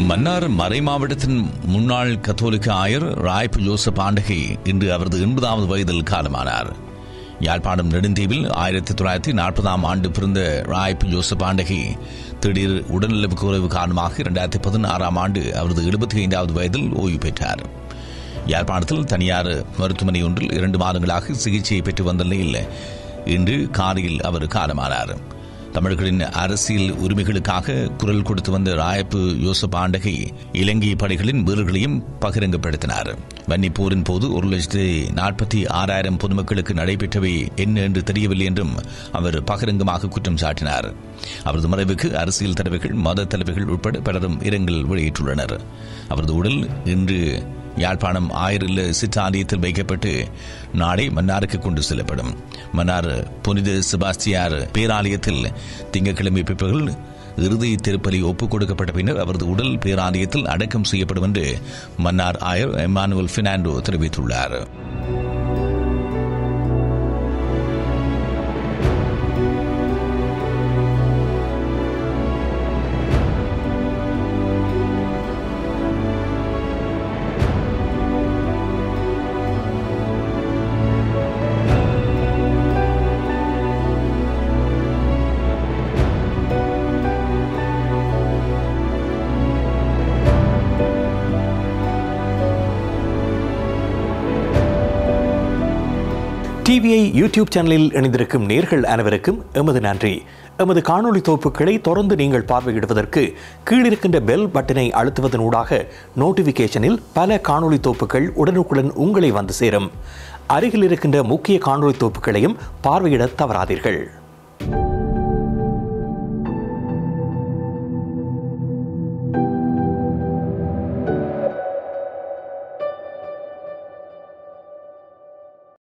மன்னார் மறைமாவட்டத்தின் முன்னாள் கத்தோலிக்க ஆயர் ராய்ப்பு ஜோசப் ஆண்டகை இன்று அவரது எண்பதாவது வயதில் காலமானார் யாழ்ப்பாணம் நெடுந்தீவில் ஆயிரத்தி தொள்ளாயிரத்தி நாற்பதாம் ஆண்டு பிறந்த ராய்ப்பு ஜோசப் ஆண்டகை திடீர் உடல்நலவு குறைவு காரணமாக இரண்டாயிரத்தி பதினாறாம் ஆண்டு அவரது எழுபத்தி ஐந்தாவது வயதில் ஓய்வு பெற்றார் யாழ்ப்பாணத்தில் தனியார் மருத்துவமனை ஒன்றில் இரண்டு மாதங்களாக சிகிச்சையை பெற்று வந்த நிலையில் இன்று காலையில் அவர் காலமானார் தமிழர்களின் அரசியல் உரிமைகளுக்காக குரல் கொடுத்து வந்த ராயப்பு யோசப் ஆண்டகை இலங்கை படைகளின் வீரர்களையும் பகிரங்கப்படுத்தினார் வன்னி போரின் போது ஒரு லட்சத்தி நாற்பத்தி ஆறாயிரம் பொதுமக்களுக்கு நடைபெற்றவை என்ன என்று தெரியவில்லை என்றும் அவர் பகிரங்கமாக குற்றம் சாட்டினார் அவரது மறைவுக்கு அரசியல் தலைவர்கள் மத தலைவர்கள் உட்பட பலரும் இரங்கல் வெளியிட்டுள்ளனர் அவரது உடல் இன்று யாழ்ப்பாணம் ஆயிரில் சிற்றாலயத்தில் வைக்கப்பட்டு நாளை மன்னாருக்கு கொண்டு செல்லப்படும் மன்னார் புனித செபாஸ்தியார் பேராலயத்தில் திங்கட்கிழமை பிற்பகல் இறுதி திருப்பலி ஒப்புக் கொடுக்கப்பட்ட பின்னர் அவரது உடல் பேராலயத்தில் அடக்கம் செய்யப்படும் என்று மன்னார் ஆயர் எமானுவல் பினாண்டோ தெரிவித்துள்ளார் டிவிஐ யூடியூப் சேனலில் இணைந்திருக்கும் நேர்கள் அனைவருக்கும் எமது நன்றி எமது காணொளி தொகுப்புகளை தொடர்ந்து நீங்கள் பார்வையிடுவதற்கு கீழிருக்கின்ற பெல் பட்டனை அழுத்துவதன் ஊடாக நோட்டிபிகேஷனில் பல காணொளி தொகுப்புகள் உடனுக்குடன் உங்களை வந்து சேரும் அருகில் இருக்கின்ற முக்கிய காணொளி தொகுப்புகளையும் பார்வையிட தவறாதீர்கள்